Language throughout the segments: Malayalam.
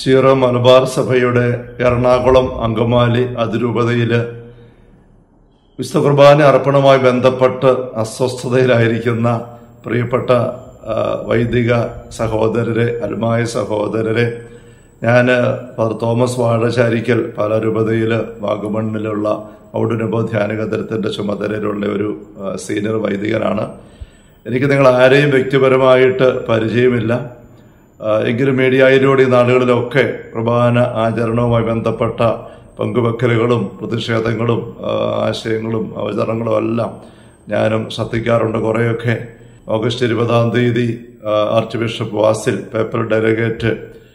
സീറോ മലബാർ സഭയുടെ എറണാകുളം അങ്കമാലി അതിരൂപതയില് വിശുദ്ധ കുർബാന അർപ്പണവുമായി ബന്ധപ്പെട്ട് അസ്വസ്ഥതയിലായിരിക്കുന്ന പ്രിയപ്പെട്ട ആ, വൈദിക സഹോദരരെ അൽമായ സഹോദരരെ ഞാൻ ഫാദർ തോമസ് വാഴശാരിക്കൽ പല രൂപതയിൽ വാഗമണ്ണിലുള്ള ഔഡനുഭവ ധ്യാന കേന്ദ്രത്തിൻ്റെ ചുമതലയിലുള്ള ഒരു ആ, സീനിയർ വൈദികനാണ് എനിക്ക് നിങ്ങൾ ആരെയും വ്യക്തിപരമായിട്ട് പരിചയമില്ല ആ, എങ്കിലും മീഡിയയിലൂടെ ഈ നാടുകളിലൊക്കെ കുർബാന ആചരണവുമായി ബന്ധപ്പെട്ട പങ്കുവെക്കലുകളും പ്രതിഷേധങ്ങളും ആ, ആശയങ്ങളും അവതരണങ്ങളും എല്ലാം ഞാനും ശ്രദ്ധിക്കാറുണ്ട് കുറേയൊക്കെ ഓഗസ്റ്റ് ഇരുപതാം തീയതി ആ, ആർച്ച് ബിഷപ്പ് വാസിൽ പേപ്പർ ഡെലിഗേറ്റ്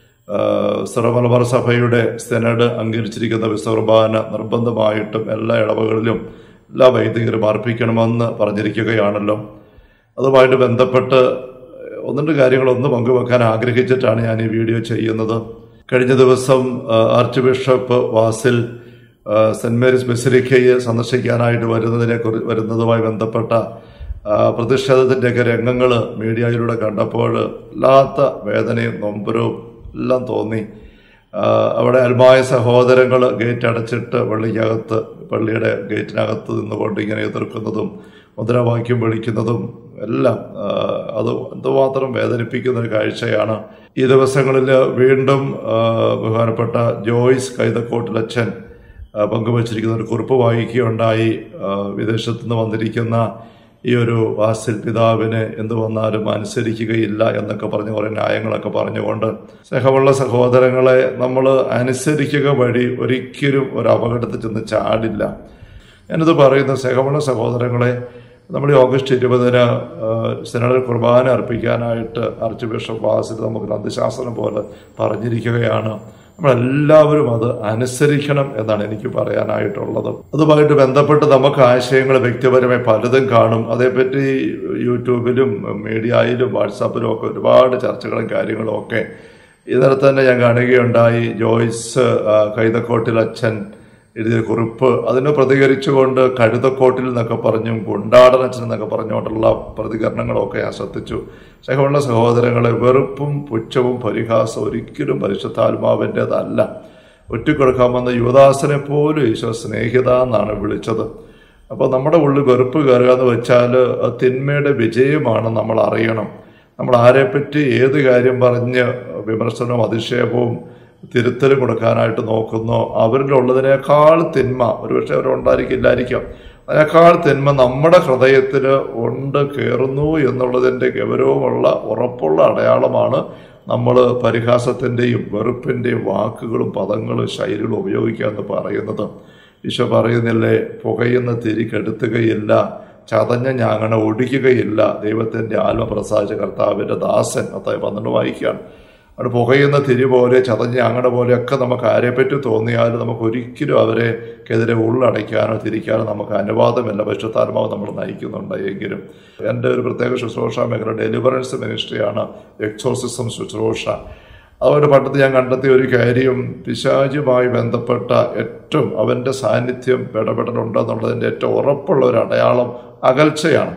സർവമലബാർ സഭയുടെ സെനഡ് അംഗീകരിച്ചിരിക്കുന്ന വിശ്വകുർബാന നിർബന്ധമായിട്ടും എല്ലാ ഇടവകളിലും എല്ലാ വൈദികരും അർപ്പിക്കണമെന്ന് പറഞ്ഞിരിക്കുകയാണല്ലോ അതുമായിട്ട് ബന്ധപ്പെട്ട് ഒന്ന് രണ്ട് കാര്യങ്ങളൊന്ന് പങ്കുവെക്കാൻ ആഗ്രഹിച്ചിട്ടാണ് ഞാൻ ഈ വീഡിയോ ചെയ്യുന്നത് കഴിഞ്ഞ ദിവസം ആ, ആർച്ച് ബിഷപ്പ് വാസിൽ ആ, സെന്റ് മേരീസ് ബസിലിക്കയെ സന്ദർശിക്കാനായിട്ട് വരുന്നതിനെ കുറി വരുന്നതുമായി ബന്ധപ്പെട്ട ആ, പ്രതിഷേധത്തിൻ്റെയൊക്കെ രംഗങ്ങൾ മീഡിയയിലൂടെ കണ്ടപ്പോൾ വല്ലാത്ത വേദനയും നൊമ്പരവും എല്ലാം തോന്നി ആ, അവിടെ അൽമായ സഹോദരങ്ങൾ ഗേറ്റ് അടച്ചിട്ട് പള്ളിക്കകത്ത് പള്ളിയുടെ ഗേറ്റിനകത്ത് നിന്നുകൊണ്ട് ഇങ്ങനെ എതിർക്കുന്നതും മുദ്രാവാക്യം വിളിക്കുന്നതും എല്ലാം ആ, അത് എന്തുമാത്രം വേദനിപ്പിക്കുന്ന ഒരു കാഴ്ചയാണ് ഈ ദിവസങ്ങളിൽ വീണ്ടും ആ, ബഹുമാനപ്പെട്ട ജോയ്സ് കൈതക്കോട്ടിലച്ഛൻ ആ, പങ്കുവച്ചിരിക്കുന്ന ഒരു കുറിപ്പ് വായിക്കുകയുണ്ടായി ആ, വിദേശത്തു നിന്ന് വന്നിരിക്കുന്ന ഈ ഒരു വാസിൽ പിതാവിനെ എന്ത് വന്നാലും അനുസരിക്കുകയില്ല എന്നൊക്കെ പറഞ്ഞ് കുറേ ന്യായങ്ങളൊക്കെ പറഞ്ഞുകൊണ്ട് സ്നേഹമുള്ള സഹോദരങ്ങളെ നമ്മൾ അനുസരിക്കുക വഴി ഒരിക്കലും ഒരു അപകടത്തിൽ ചെന്ന് ചാടില്ല ഞാനിത് പറയുന്ന സ്നേഹമുള്ള സഹോദരങ്ങളെ നമ്മൾ ഈ ഓഗസ്റ്റ് ഇരുപതിന് സെനഡിൽ കുർബാന അർപ്പിക്കാനായിട്ട് ആർച്ച് ബിഷപ്പ് വാസിൽ നമുക്ക് അന്ധശാസനം പോലെ പറഞ്ഞിരിക്കുകയാണ് നമ്മളെല്ലാവരും അത് അനുസരിക്കണം എന്നാണ് എനിക്ക് പറയാനായിട്ടുള്ളത് അതുമായിട്ട് ബന്ധപ്പെട്ട് നമുക്ക് ആശയങ്ങൾ വ്യക്തിപരമായി പലതും കാണും അതേപ്പറ്റി യൂട്യൂബിലും മീഡിയയിലും വാട്സാപ്പിലും ഒക്കെ ഒരുപാട് ചർച്ചകളും കാര്യങ്ങളും ഒക്കെ ഇന്നലെ തന്നെ ഞാൻ കാണുകയുണ്ടായി ജോയ്സ് ആ, കൈതക്കോട്ടിൽ അച്ഛൻ എഴുതിയ കുറിപ്പ് അതിന് പ്രതികരിച്ചുകൊണ്ട് കഴുതക്കോട്ടിൽ എന്നൊക്കെ പറഞ്ഞും ഗുണ്ടാടൻ അച്ഛൻ എന്നൊക്കെ പറഞ്ഞുകൊണ്ടുള്ള പ്രതികരണങ്ങളൊക്കെ ഞാൻ ശ്രദ്ധിച്ചു സ്നേഹമുള്ള സഹോദരങ്ങളെ വെറുപ്പും പുച്ഛവും പരിഹാസവും ഒരിക്കലും പരിശുദ്ധാത്മാവിൻ്റെതല്ല ഒറ്റിക്കൊടുക്കാമെന്ന യുവദാസനെ പോലും ഈശോ സ്നേഹിത എന്നാണ് വിളിച്ചത് അപ്പോൾ നമ്മുടെ ഉള്ളിൽ വെറുപ്പ് കയറുക എന്ന് വെച്ചാൽ അത് തിന്മയുടെ വിജയമാണ് നമ്മൾ അറിയണം നമ്മൾ ആരെപ്പറ്റി ഏത് കാര്യം പറഞ്ഞ് വിമർശനവും അധിക്ഷേപവും തിരുത്തലും കൊടുക്കാനായിട്ട് നോക്കുന്നോ അവരിലുള്ളതിനേക്കാൾ തിന്മ ഒരുപക്ഷെ അവരുണ്ടായിരിക്കില്ലായിരിക്കാം അതിനേക്കാൾ തിന്മ നമ്മുടെ ഹൃദയത്തിൽ ഉണ്ട് കയറുന്നു എന്നുള്ളതിൻ്റെ ഗൗരവമുള്ള ഉറപ്പുള്ള അടയാളമാണ് നമ്മൾ പരിഹാസത്തിൻ്റെയും വെറുപ്പിൻ്റെയും വാക്കുകളും പദങ്ങളും ശൈലികളും ഉപയോഗിക്കുക എന്ന് പറയുന്നത് ഈശോ പറയുന്നില്ലേ പുകയുന്ന തിരി കെടുത്തുകയില്ല ചതഞ്ഞ ഞാങ്ങണ ഒടിക്കുകയില്ല ദൈവത്തിൻ്റെ ആത്മപ്രസാദിച്ച കർത്താവിൻ്റെ ദാസൻ അത്തായി പന്ത്രണ്ട് വായിക്കുകയാണ് അവിടെ പുകയുന്ന തിരി പോലെ ചതഞ്ഞ അങ്ങട പോലെയൊക്കെ നമുക്ക് ആരെപ്പറ്റി തോന്നിയാലും നമുക്ക് ഒരിക്കലും അവരെ എതിരെ ഉള്ളടയ്ക്കാനോ തിരിക്കാനോ നമുക്ക് അനുവാദമില്ല പശുത്താത്മാവ് നമ്മൾ നയിക്കുന്നുണ്ട് എങ്കിലും എൻ്റെ ഒരു പ്രത്യേക ശുശ്രൂഷ മേഖല ഡെലിവറൻസ് മിനിസ്ട്രിയാണ് എക്സോസിസം ശുശ്രൂഷ അതുപോലെ പണ്ടത്ത് ഞാൻ കണ്ടെത്തിയ ഒരു കാര്യം പിശാചുമായി ബന്ധപ്പെട്ട ഏറ്റവും അവൻ്റെ സാന്നിധ്യം ഇടപെടലുണ്ടെന്നുള്ളതിൻ്റെ ഏറ്റവും ഉറപ്പുള്ള ഒരു അടയാളം അകൽച്ചയാണ്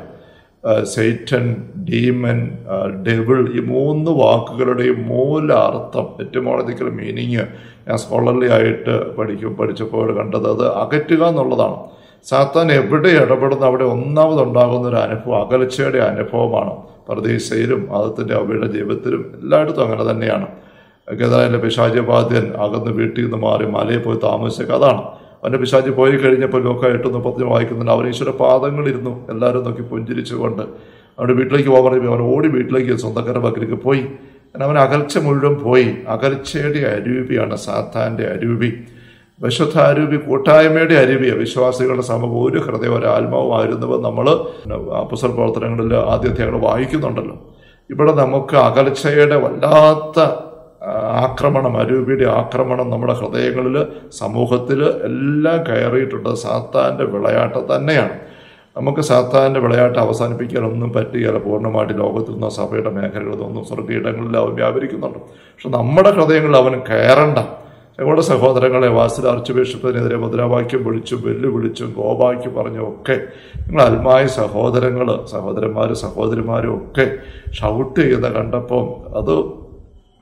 സെയ്റ്റൻ ഡീമൻ ഡെവിൾ ഈ മൂന്ന് വാക്കുകളുടെയും മൂല അർത്ഥം എറ്റുമോളജിക്കൽ മീനിങ് ഞാൻ സ്കോളർലി ആയിട്ട് പഠിക്കും പഠിച്ചപ്പോൾ കണ്ടത് അത് അകറ്റുക എന്നുള്ളതാണ് സാത്താൻ എവിടെ ഇടപെടുന്ന അവിടെ ഒന്നാമതുണ്ടാകുന്ന ഒരു അനുഭവം അകൽച്ചയുടെ അനുഭവമാണ് പ്രതീക്ഷയിലും ആദത്തിൻ്റെ അവയുടെ ജീവിതത്തിലും എല്ലായിടത്തും അങ്ങനെ തന്നെയാണ് ഗതായാലും പിശാചിബാധ്യൻ അകന്ന് വീട്ടിൽ നിന്ന് മാറി മലയിൽ പോയി താമസിച്ച അതാണ് അവൻ്റെ പിശാചി പോയി കഴിഞ്ഞപ്പോൾ ലോക്ക എട്ട് മുപ്പത്തിന് വായിക്കുന്നുണ്ട് അവൻ ഈശ്വര പാദങ്ങളിരുന്നു എല്ലാവരും നോക്കി പുഞ്ചിരിച്ചുകൊണ്ട് അവൻ്റെ വീട്ടിലേക്ക് പോകാൻ പറഞ്ഞു അവൻ ഓടി വീട്ടിലേക്ക് സ്വന്തക്കാരുടെ ബക്കിലേക്ക് പോയി കാരണം അവൻ അകൽച്ച മുഴുവൻ പോയി അകൽച്ചയുടെ അരൂപിയാണ് സാത്താൻ്റെ അരൂപി വിശുദ്ധ അരൂപി കൂട്ടായ്മയുടെ അരുവിയ വിശ്വാസികളുടെ സമൂഹം ഒരു ഹൃദയം ഒരു ആത്മാവുമായിരുന്നുവെന്ന് നമ്മൾ അപ്പസൽ പ്രവർത്തനങ്ങളിൽ ആദ്യധ്യായങ്ങൾ വായിക്കുന്നുണ്ടല്ലോ ഇവിടെ നമുക്ക് അകൽച്ചയുടെ വല്ലാത്ത ആ, ആക്രമണം അരൂപിയുടെ ആക്രമണം നമ്മുടെ ഹൃദയങ്ങളിൽ സമൂഹത്തിൽ എല്ലാം കയറിയിട്ടുണ്ട് സാത്താൻ്റെ വിളയാട്ടം തന്നെയാണ് നമുക്ക് സാത്താൻ്റെ വിളയാട്ടം അവസാനിപ്പിക്കാനൊന്നും പറ്റുകയില്ല പൂർണ്ണമായിട്ട് ലോകത്തിൽ നിന്നോ സഭയുടെ മേഖലകളിൽ നിന്നും സ്വർഗീയിടങ്ങളിൽ അവൻ വ്യാപരിക്കുന്നുണ്ട് പക്ഷെ നമ്മുടെ ഹൃദയങ്ങളിൽ അവൻ കയറണ്ട ഞങ്ങളുടെ സഹോദരങ്ങളെ വാസിൽ ആർച്ച് ബിഷപ്പിനെതിരെ മുദ്രാവാക്യം വിളിച്ചും വെല്ലുവിളിച്ചും ഗോപാക്കി പറഞ്ഞും ഒക്കെ നിങ്ങൾ അൽമായ സഹോദരങ്ങൾ സഹോദരന്മാരും സഹോദരിമാരും ഒക്കെ ഷൗട്ട് ചെയ്യുന്ന കണ്ടപ്പോൾ അത്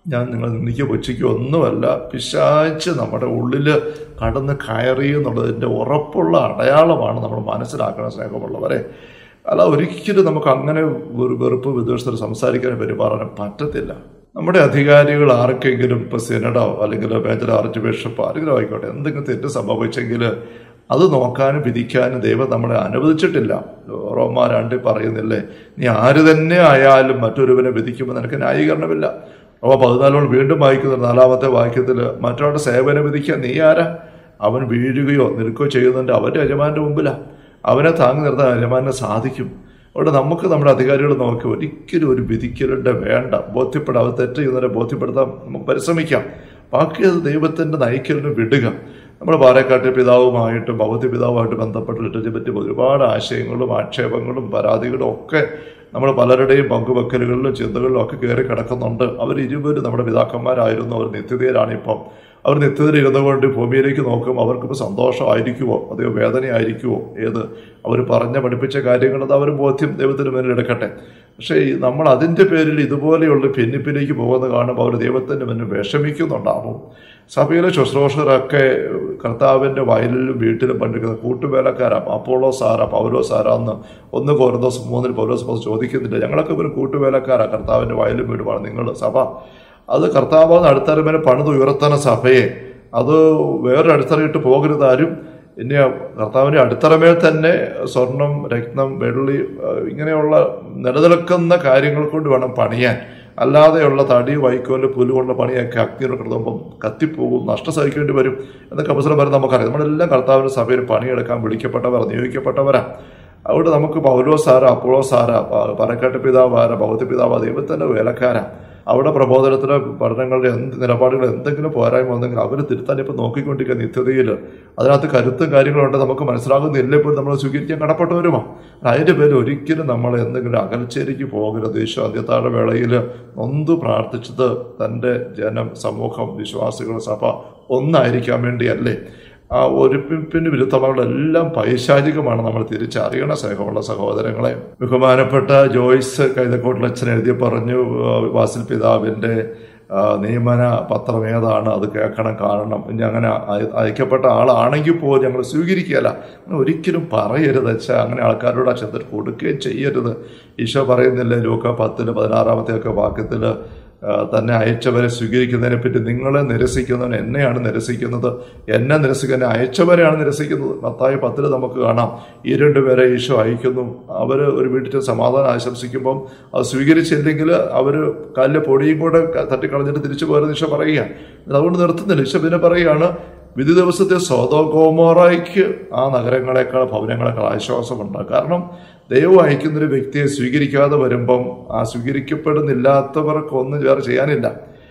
ഞാൻ നിങ്ങൾ നിന്ദിക്കോ പൊച്ചിക്കോ ഒന്നുമല്ല പിശാച്ച് നമ്മുടെ ഉള്ളിൽ കടന്ന് കയറി എന്നുള്ളതിൻ്റെ ഉറപ്പുള്ള അടയാളമാണ് നമ്മൾ മനസ്സിലാക്കണം സ്നേഹമുള്ളവരെ അല്ല ഒരിക്കലും നമുക്ക് അങ്ങനെ ഒരു വെറുപ്പ് വിദ്വേഷത്തിൽ സംസാരിക്കാനും പെരുമാറാനും പറ്റത്തില്ല നമ്മുടെ അധികാരികൾ ആർക്കെങ്കിലും ഇപ്പോൾ സെനഡോ അല്ലെങ്കിൽ മേജർ ആർച്ച് ബിഷപ്പ് ആരെങ്കിലും ആയിക്കോട്ടെ എന്തെങ്കിലും തെറ്റ് സംഭവിച്ചെങ്കിൽ അത് നോക്കാനും വിധിക്കാനും ദൈവം നമ്മളെ അനുവദിച്ചിട്ടില്ല റോമ രണ്ടിൽ പറയുന്നില്ലേ നീ ആര് തന്നെ ആയാലും മറ്റൊരുവനെ വിധിക്കുമ്പോൾ നിനക്ക് ന്യായീകരണമില്ല റോമ പതിനാലോട് വീണ്ടും വായിക്കുന്ന നാലാമത്തെ വാക്യത്തിൽ മറ്റൊരാളുടെ സേവനം വിധിക്കാൻ നീ ആരാ അവൻ വീഴുകയോ നിൽക്കുകയോ ചെയ്യുന്നതിൻ്റെ അവൻ്റെ യജമാൻ്റെ മുമ്പിലാണ് അവനെ താങ്ങി നിർത്താൻ യജമാനെ സാധിക്കും അവിടെ നമുക്ക് നമ്മുടെ അധികാരികൾ നോക്കി ഒരിക്കലും ഒരു വിധിക്കലുടെ വേണ്ട ബോധ്യപ്പെടാം അവർ തെറ്റ് ചെയ്യുന്നവരെ ബോധ്യപ്പെടുത്താൻ നമുക്ക് പരിശ്രമിക്കാം ബാക്കി അത് ദൈവത്തിൻ്റെ നയിക്കലിന് വിടുക നമ്മൾ പാലക്കാട്ടെ പിതാവുമായിട്ടും ഭൗതിക പിതാവുമായിട്ട് ബന്ധപ്പെട്ട ലിറ്ററേച്ചറെ പറ്റി ഒരുപാട് ആശയങ്ങളും ആക്ഷേപങ്ങളും പരാതികളും ഒക്കെ നമ്മൾ പലരുടെയും പങ്കുവെക്കലുകളിലും ചിന്തകളിലും ഒക്കെ കയറി കിടക്കുന്നുണ്ട് അവർ ഇരുവരും നമ്മുടെ പിതാക്കന്മാരായിരുന്നു അവർ നിത്യതയിലാണ് ഇപ്പം അവർ നിത്യതയിൽ ഇരുന്നുകൊണ്ട് ഭൂമിയിലേക്ക് നോക്കും അവർക്കിപ്പോൾ സന്തോഷമായിരിക്കുമോ അതോ വേദനയായിരിക്കുമോ ഏത് അവർ പറഞ്ഞ പഠിപ്പിച്ച കാര്യങ്ങൾ അത് അവർ ബോധ്യം ദൈവത്തിന് മുന്നിൽ എടുക്കട്ടെ പക്ഷേ ഈ നമ്മൾ അതിൻ്റെ പേരിൽ ഇതുപോലെയുള്ള ഭിന്നിപ്പിലേക്ക് പോകുന്നത് കാണുമ്പോൾ അവർ ദൈവത്തിൻ്റെ മുന്നിൽ വിഷമിക്കുന്നുണ്ടാവും സഭയിലെ ശുശ്രൂഷകരൊക്കെ കർത്താവിൻ്റെ വയലിലും വീട്ടിലും പണ്ടിരിക്കുന്ന കൂട്ടുവേലക്കാരാ അപ്പോളോ സാറാ പൗലോ സാറാ എന്ന് ഒന്ന് കോരദോസ് മൂന്നിൽ പൗലോസ് പോസ് ചോദിക്കുന്നില്ല ഞങ്ങളൊക്കെ ഇവർ കൂട്ടുവേലക്കാരാ കർത്താവിൻ്റെ വയലും വീടുമാണ് നിങ്ങൾ സഭ അത് കർത്താവ് അടുത്തരമേനെ പണിത് ഉയർത്തുന്ന സഭയെ അത് വേറൊരു അടിത്തറയിട്ട് പോകരുത് ആരും ഇനി കർത്താവിൻ്റെ അടിത്തറമേൽ തന്നെ സ്വർണം രത്നം വെള്ളി ഇങ്ങനെയുള്ള നിലനിൽക്കുന്ന കാര്യങ്ങൾ കൊണ്ട് വേണം പണിയാൻ അല്ലാതെയുള്ള തടി വൈക്കോല് പുല്ലുകൊണ്ടുള്ള പണിയൊക്കെ അഗ്നിയുടെ കൃതമ്പം കത്തിപ്പോകും നഷ്ടം സഹിക്കേണ്ടി വരും എന്നൊക്കെ അവസരം വരെ നമുക്കറിയാം നമ്മളെല്ലാം കർത്താവിൻ്റെ സഭയിൽ പണിയെടുക്കാൻ വിളിക്കപ്പെട്ടവർ നിയോഗിക്കപ്പെട്ടവരാ അതുകൊണ്ട് നമുക്ക് പൗലോ സാര അപ്പോളോ സാര പറക്കാട്ട് പിതാവ് ആര ഭൗതി പിതാവ് ദൈവത്തിൻ്റെ വേലക്കാരാ അവിടെ പ്രബോധനത്തിലെ പഠനങ്ങളുടെ എന്ത് നിലപാടുകൾ എന്തെങ്കിലും പോരായ്മ വന്നെങ്കിൽ അവർ തിരുത്താൻ ഇപ്പം നോക്കിക്കൊണ്ടിരിക്കുക നിത്യതയിൽ അതിനകത്ത് കരുത്തും കാര്യങ്ങളുണ്ട് നമുക്ക് മനസ്സിലാകുന്നില്ല ഇപ്പോൾ നമ്മൾ സ്വീകരിക്കാൻ കടപ്പെട്ടവരുമോ അതിൻ്റെ പേര് ഒരിക്കലും നമ്മൾ എന്തെങ്കിലും അകൽച്ചേരിക്ക് പോകരുത് ഈശോ അന്ത്യത്താഴ വേളയിൽ നൊന്ത് പ്രാർത്ഥിച്ചത് തൻ്റെ ജനം സമൂഹം വിശ്വാസികൾ സഭ ഒന്നായിരിക്കാൻ വേണ്ടിയല്ലേ ആ ഒരുപ്പിന് വിരുദ്ധമായുള്ള പൈശാചികമാണ് നമ്മൾ തിരിച്ചറിയണ സ്നേഹമുള്ള സഹോദരങ്ങളെ ബഹുമാനപ്പെട്ട ജോയ്സ് കൈതക്കോട്ടിലച്ഛൻ എഴുതി പറഞ്ഞു വാസിൽ പിതാവിൻ്റെ നിയമന പത്രം ഏതാണ് അത് കേൾക്കണം കാണണം ഇനി അങ്ങനെ അയക്കപ്പെട്ട ആളാണെങ്കിൽ പോലും ഞങ്ങൾ സ്വീകരിക്കുകയല്ല അങ്ങനെ ഒരിക്കലും പറയരുത് വെച്ചാൽ അങ്ങനെ ആൾക്കാരോട് ആ ചെന്നിട്ട് കൊടുക്കുകയും ചെയ്യരുത് ഈശോ പറയുന്നില്ലേ ലൂക്ക പത്തിൽ പതിനാറാമത്തെ ഒക്കെ വാക്യത്തിൽ തന്നെ അയച്ചവരെ സ്വീകരിക്കുന്നതിനെ പറ്റി നിങ്ങളെ നിരസിക്കുന്നവൻ എന്നെയാണ് നിരസിക്കുന്നത് എന്നെ നിരസിക്കുന്ന അയച്ചവരെയാണ് നിരസിക്കുന്നത് മത്തായി പത്തിൽ നമുക്ക് കാണാം ഈ രണ്ടുപേരെ ഈശോ അയക്കുന്നു അവർ ഒരു വീട്ടിൽ സമാധാനം ആശംസിക്കുമ്പം അത് സ്വീകരിച്ചില്ലെങ്കിൽ അവർ കാലിലെ പൊടിയും കൂടെ തട്ടിക്കളഞ്ഞിട്ട് തിരിച്ചു പോരുന്ന ഈശോ പറയുക അതുകൊണ്ട് നിർത്തുന്നില്ല ഈശോ പിന്നെ പറയുകയാണ് വിധി ദിവസത്തെ സ്വതോകോമോറയ്ക്ക് ആ നഗരങ്ങളെക്കാൾ ഭവനങ്ങളെക്കാൾ ആശ്വാസമുണ്ട് കാരണം ദൈവം അയക്കുന്ന ഒരു വ്യക്തിയെ സ്വീകരിക്കാതെ വരുമ്പം ആ സ്വീകരിക്കപ്പെടുന്നില്ലാത്തവർക്കൊന്നും വേറെ ചെയ്യാനില്ല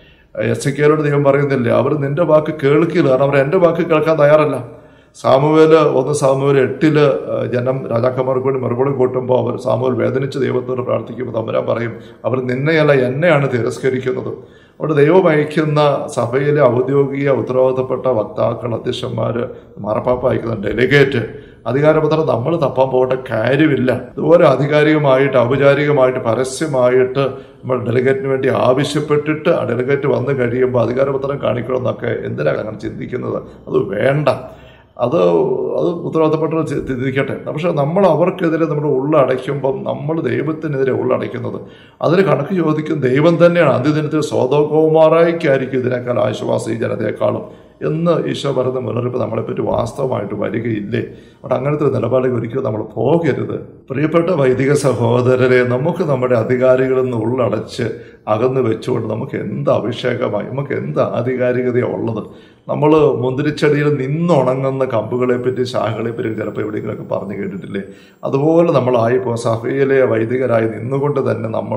എസ് കെയിലോട് ദൈവം പറയുന്നില്ല അവർ നിന്റെ വാക്ക് കേൾക്കില്ല കാരണം അവർ എൻ്റെ വാക്ക് കേൾക്കാൻ തയ്യാറല്ല സാമുവേല് ഒന്ന് സാമുവേൽ എട്ടില് ജനം രാജാക്കന്മാർക്ക് വേണ്ടി മറുപടി കൂട്ടുമ്പോൾ അവർ സാമുവേൽ വേദനിച്ച് ദൈവത്തോട് പ്രാർത്ഥിക്കുമ്പോൾ തമ്പുരാൻ പറയും അവർ നിന്നെയല്ല എന്നെയാണ് തിരസ്കരിക്കുന്നത് അവിടെ ദൈവം അയക്കുന്ന സഭയിലെ ഔദ്യോഗിക ഉത്തരവാദിത്തപ്പെട്ട വക്താക്കൾ അധ്യക്ഷന്മാർ മാറപ്പാപ്പ അയക്കുന്ന ഡെലിഗേറ്റ് അധികാരപത്രം നമ്മൾ തപ്പാൻ പോകേണ്ട കാര്യമില്ല ഇതുപോലെ ആധികാരികമായിട്ട് ഔപചാരികമായിട്ട് പരസ്യമായിട്ട് നമ്മൾ ഡെലിഗേറ്റിന് വേണ്ടി ആവശ്യപ്പെട്ടിട്ട് ആ ഡെലിഗേറ്റ് വന്നു കഴിയുമ്പോൾ അധികാരപത്രം കാണിക്കണമെന്നൊക്കെ എന്തിനാണ് അങ്ങനെ ചിന്തിക്കുന്നത് അത് വേണ്ട അത് അത് ഉത്തരവാദിത്തപ്പെട്ടവർ ചിന്തിക്കട്ടെ പക്ഷെ നമ്മൾ അവർക്കെതിരെ നമ്മൾ ഉള്ളടയ്ക്കുമ്പം നമ്മൾ ദൈവത്തിനെതിരെ ഉള്ളടയ്ക്കുന്നത് അതിന് കണക്ക് ചോദിക്കും ദൈവം തന്നെയാണ് അന്ത്യദിനത്തിൽ സ്വതകൗമാറായിക്കായിരിക്കും ഇതിനേക്കാൾ ആശ്വാസം ഈ ജനതയെക്കാളും എന്ന് ഈശോ പറയുന്ന മുന്നറിയിപ്പ് നമ്മളെപ്പറ്റി വാസ്തവമായിട്ട് വരികയില്ലേ അവിടെ അങ്ങനത്തെ ഒരു നിലപാടിൽ ഒരിക്കലും നമ്മൾ പോകരുത് പ്രിയപ്പെട്ട വൈദിക സഹോദരരെ നമുക്ക് നമ്മുടെ അധികാരികളിൽ നിന്ന് ഉള്ളടച്ച് അകന്ന് വെച്ചുകൊണ്ട് നമുക്ക് എന്ത് അഭിഷേകമായി നമുക്ക് എന്ത് ആധികാരികതയാണ് ഉള്ളത് നമ്മൾ മുന്തിരിച്ചെടിയിൽ നിന്നുണങ്ങുന്ന കമ്പുകളെ പറ്റി ശാഖകളെ പറ്റി ചിലപ്പോൾ എവിടെയെങ്കിലുമൊക്കെ പറഞ്ഞു കേട്ടിട്ടില്ലേ അതുപോലെ നമ്മളായിപ്പോൾ സഭയിലെ വൈദികരായി നിന്നുകൊണ്ട് തന്നെ നമ്മൾ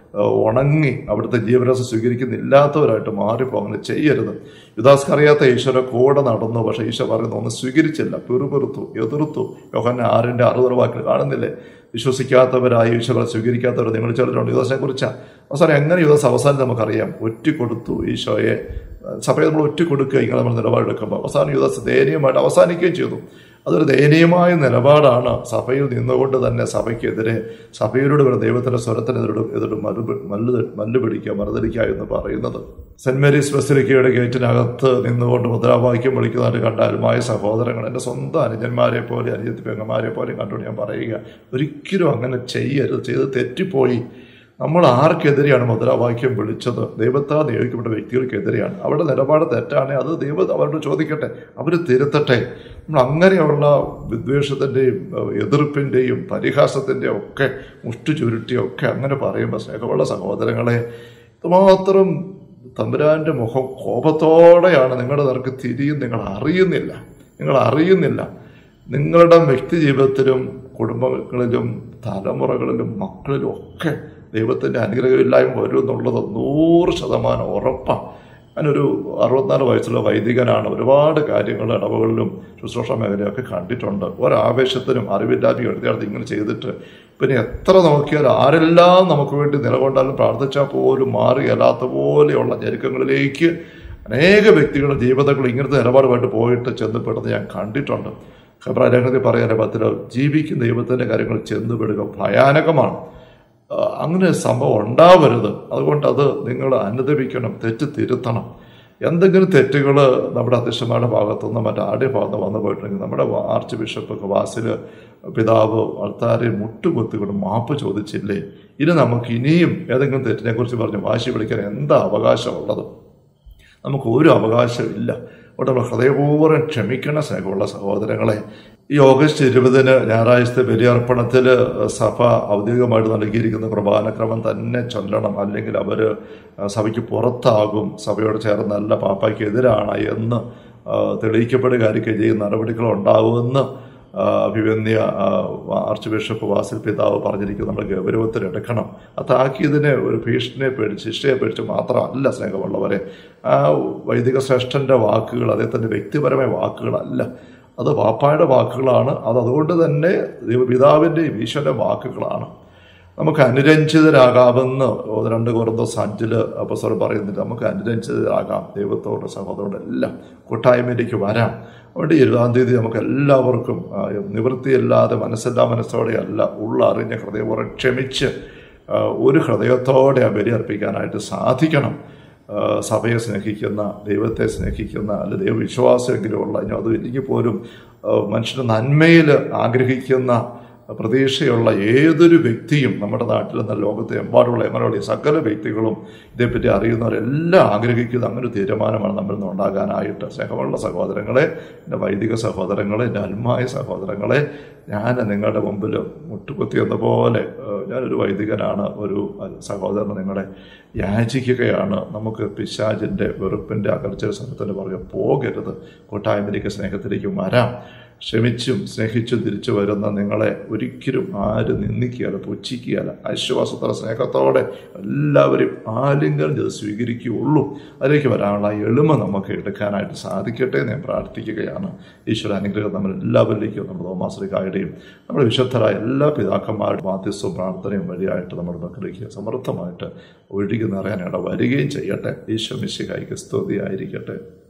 ഉണങ്ങി അവിടുത്തെ ജീവരസം സ്വീകരിക്കുന്നില്ലാത്തവരായിട്ട് മാറിപ്പോ അങ്ങനെ ചെയ്യരുത് യുദാസ്ക്ക് അറിയാത്ത ഈശ്വര കൂടെ നടന്നു പക്ഷേ ഈശോ പറയുന്നു ഒന്ന് സ്വീകരിച്ചില്ല പിറുപിറുത്തു എതിർത്തു യോഹന്നെ ആറിൻ്റെ അറുപത് വാക്കിൽ കാണുന്നില്ലേ വിശ്വസിക്കാത്തവരായി ഈശോകളെ സ്വീകരിക്കാത്തവർ നിങ്ങൾ ചിലരുണ്ട് യുദാസിനെ കുറിച്ചാണ് അവസാനം എങ്ങനെ യുദാസ് അവസാനം നമുക്കറിയാം ഒറ്റിക്കൊടുത്തു ഈശോയെ സഭയെ നമ്മൾ ഒറ്റിക്കൊടുക്കുക ഇങ്ങനെ നമ്മൾ നിലപാടെടുക്കുമ്പോൾ അവസാനം യുദാസ് ദയനീയമായിട്ട് അവസാനിക്കുകയും ചെയ്തു അതൊരു ദയനീയമായ നിലപാടാണ് സഭയിൽ നിന്നുകൊണ്ട് തന്നെ സഭയ്ക്കെതിരെ സഭയിലൂടെ വരുന്ന ദൈവത്തിന്റെ സ്വരത്തിനെതിരോട് എതിരോട് മല്ലു മല്ലു മല്ലു പിടിക്കുക മറുതലിക്കുക എന്ന് പറയുന്നത് സെന്റ് മേരീസ് ബസിലിക്കയുടെ ഗേറ്റിനകത്ത് നിന്നുകൊണ്ട് മുദ്രാവാക്യം വിളിക്കുന്നതായിട്ട് കണ്ട അരുമായ സഹോദരങ്ങൾ എൻ്റെ സ്വന്തം അനുജന്മാരെ പോലെ അനുജത്തി പെങ്ങന്മാരെ പോലെ കണ്ടുകൊണ്ട് ഞാൻ പറയുക ഒരിക്കലും അങ്ങനെ ചെയ്യരുത് ചെയ്ത് തെറ്റിപ്പോയി നമ്മൾ ആർക്കെതിരെയാണ് മുദ്രാവാക്യം വിളിച്ചത് ദൈവത്താൽ നിയോഗിക്കപ്പെട്ട വ്യക്തികൾക്കെതിരെയാണ് അവരുടെ നിലപാട് തെറ്റാണെങ്കിൽ അത് ദൈവം അവരോട് ചോദിക്കട്ടെ അവർ തിരുത്തട്ടെ നമ്മൾ അങ്ങനെയുള്ള വിദ്വേഷത്തിൻ്റെയും എതിർപ്പിൻ്റെയും പരിഹാസത്തിൻ്റെയും ഒക്കെ മുഷ്ടു ചുരുട്ടിയും ഒക്കെ അങ്ങനെ പറയുമ്പോൾ സ്നേഹമുള്ള സഹോദരങ്ങളെ ഇതുമാത്രം തമ്പുരാൻ്റെ മുഖം കോപത്തോടെയാണ് നിങ്ങളുടെ നേർക്ക് തിരിയും നിങ്ങൾ അറിയുന്നില്ല നിങ്ങൾ അറിയുന്നില്ല നിങ്ങളുടെ വ്യക്തി ജീവിതത്തിലും കുടുംബങ്ങളിലും തലമുറകളിലും മക്കളിലും ഒക്കെ ദൈവത്തിൻ്റെ അനുഗ്രഹമില്ലായ്മ വരും എന്നുള്ളത് നൂറ് ശതമാനം ഉറപ്പാണ് ഞാനൊരു അറുപത്തിനാല് വയസ്സുള്ള വൈദികനാണ് ഒരുപാട് കാര്യങ്ങൾ ഇടവുകളിലും ശുശ്രൂഷ മേഖലയൊക്കെ കണ്ടിട്ടുണ്ട് ഒരാവേശത്തിനും അറിവില്ലാതെ എടുത്തിടത്ത് ഇങ്ങനെ ചെയ്തിട്ട് പിന്നെ എത്ര നോക്കിയാൽ ആരെല്ലാം നമുക്ക് വേണ്ടി നിലകൊണ്ടാലും പ്രാർത്ഥിച്ചാൽ പോലും മാറിയല്ലാത്ത പോലെയുള്ള ഞെരുക്കങ്ങളിലേക്ക് അനേക വ്യക്തികളുടെ ജീവിതങ്ങൾ ഇങ്ങനത്തെ നിലപാടുമായിട്ട് പോയിട്ട് ചെന്നപ്പെടുന്നത് ഞാൻ കണ്ടിട്ടുണ്ട് ഖബ്രാലേഖനത്തിൽ പറയാൻ പത്തിൽ ജീവിക്കുന്ന ദൈവത്തിൻ്റെ കാര്യങ്ങൾ ചെന്നുപെടുക ഭയാനകമാണ് അങ്ങനെ സംഭവം ഉണ്ടാവരുത് അതുകൊണ്ട് അത് നിങ്ങൾ അനുദപിക്കണം തെറ്റ് തിരുത്തണം എന്തെങ്കിലും തെറ്റുകൾ നമ്മുടെ അധ്യക്ഷന്മാരുടെ ഭാഗത്തുനിന്ന് മറ്റാരുടെ ഭാഗത്ത് വന്നു പോയിട്ടുണ്ടെങ്കിൽ നമ്മുടെ ആർച്ച് ബിഷപ്പ് വാസിൽ പിതാവ് ആൾക്കാരെ മുട്ടുകൊത്തിക്കൊണ്ട് മാപ്പ് ചോദിച്ചില്ലേ ഇനി നമുക്ക് ഇനിയും ഏതെങ്കിലും തെറ്റിനെ കുറിച്ച് പറഞ്ഞ് വാശി വിളിക്കാൻ എന്താ അവകാശമുള്ളത് നമുക്ക് ഒരു അവകാശമില്ല അവിടെ നമ്മൾ ഹൃദയപൂർവ്വം ക്ഷമിക്കണം സ്നേഹമുള്ള സഹോദരങ്ങളെ ഈ ഓഗസ്റ്റ് ഇരുപതിന് ഞായറാഴ്ചത്തെ ബലിയർപ്പണത്തിൽ സഭ ഔദ്യോഗികമായിട്ട് നൽകിയിരിക്കുന്ന കുർബാനക്രമം തന്നെ ചൊല്ലണം അല്ലെങ്കിൽ അവർ സഭയ്ക്ക് പുറത്താകും സഭയോട് ചേർന്നല്ല പാപ്പായ്ക്ക് എതിരാണ് എന്ന് തെളിയിക്കപ്പെടുകയായിരിക്കും ചെയ്യുന്ന നടപടികൾ ഉണ്ടാകുമെന്ന് അഭിവന്യ ആർച്ച് ബിഷപ്പ് വാസിൽ പിതാവ് പറഞ്ഞിരിക്കുന്നത് നമ്മൾ ഗൗരവത്തിലെടുക്കണം ആ താക്കീതിനെ ഒരു ഭീഷണിയെ പേടിച്ച് ശിക്ഷയെ പേടിച്ച് മാത്രമല്ല സ്നേഹമുള്ളവരെ ആ വൈദിക ശ്രേഷ്ഠൻ്റെ വാക്കുകൾ അദ്ദേഹത്തിൻ്റെ വ്യക്തിപരമായ വാക്കുകളല്ല അത് പാപ്പായുടെ വാക്കുകളാണ് അത് അതുകൊണ്ട് തന്നെ പിതാവിൻ്റെയും ഈശ്വരൻ്റെ വാക്കുകളാണ് നമുക്ക് അനുരഞ്ജിതരാകാമെന്ന് രണ്ട് കുറന്തോസ് അഞ്ചില് അപ്പസ്വർ പറയുന്നില്ല നമുക്ക് അനുരഞ്ജിതരാകാം ദൈവത്തോട് സഹോദരോട് എല്ലാം കൂട്ടായ്മയിലേക്ക് വരാം അതുകൊണ്ട് ഇരുപതാം തീയതി നമുക്ക് എല്ലാവർക്കും നിവൃത്തിയില്ലാതെ മനസ്സില്ലാ മനസ്സോടെ അല്ല ഉള്ള അറിഞ്ഞ ഹൃദയപൂർവ്വം ക്ഷമിച്ച് ഒരു ഹൃദയത്തോടെ ആ ബലി അർപ്പിക്കാനായിട്ട് സാധിക്കണം സഭയെ സ്നേഹിക്കുന്ന ദൈവത്തെ സ്നേഹിക്കുന്ന അല്ല ദൈവവിശ്വാസമെങ്കിലും ഉള്ള ഇനി അത് ഇല്ലെങ്കിൽ പോലും മനുഷ്യന് നന്മയിൽ ആഗ്രഹിക്കുന്ന പ്രതീക്ഷയുള്ള ഏതൊരു വ്യക്തിയും നമ്മുടെ നാട്ടിൽ നിന്ന് ലോകത്തെ എമ്പാടുള്ള എങ്ങനെയുള്ള സകല വ്യക്തികളും ഇതേപ്പറ്റി അറിയുന്നവരെല്ലാം ആഗ്രഹിക്കുന്ന അങ്ങനെ ഒരു തീരുമാനമാണ് നമ്മളിൽ നിന്ന് ഉണ്ടാകാനായിട്ട് സ്നേഹമുള്ള സഹോദരങ്ങളെ എൻ്റെ വൈദിക സഹോദരങ്ങളെ എൻ്റെ അൽമായ സഹോദരങ്ങളെ ഞാൻ നിങ്ങളുടെ മുമ്പിൽ മുട്ടുകുത്തിയെന്ന പോലെ ഞാനൊരു വൈദികനാണ് ഒരു സഹോദരൻ നിങ്ങളെ യാചിക്കുകയാണ് നമുക്ക് പിശാചിൻ്റെ വെറുപ്പിൻ്റെ അകർച്ച സ്ഥലത്തിൻ്റെ പുറകെ പോകരുത് കൂട്ടായ്മയിലേക്ക് സ്നേഹത്തിലേക്ക് വരാം ക്ഷമിച്ചും സ്നേഹിച്ചും തിരിച്ചു വരുന്ന നിങ്ങളെ ഒരിക്കലും ആരും നിന്ദിക്കുകയല്ല പുച്ഛിക്കുകയല്ല ആശ്വാസത്തോടെ സ്നേഹത്തോടെ എല്ലാവരും ആലിംഗനം ചെയ്ത് സ്വീകരിക്കുകയുള്ളൂ അതിലേക്ക് വരാനുള്ള എളിമ നമുക്ക് എടുക്കാനായിട്ട് സാധിക്കട്ടെ എന്ന് ഞാൻ പ്രാർത്ഥിക്കുകയാണ് ഈശ്വര അനുഗ്രഹം നമ്മൾ എല്ലാവരിലേക്കും നമ്മുടെ തോമാശ്രീകായുടെയും നമ്മുടെ വിശുദ്ധരായ എല്ലാ പിതാക്കന്മാരുടെ മാധ്യസ്ഥവും പ്രാർത്ഥനയും വഴിയായിട്ട് നമ്മുടെ മക്കളിലേക്ക് സമൃദ്ധമായിട്ട് ഒഴുകി നിറയാൻ ഇട വരികയും ചെയ്യട്ടെ ഈശ്വര മിശികായിക്ക് സ്തുതിയായിരിക്കട്ടെ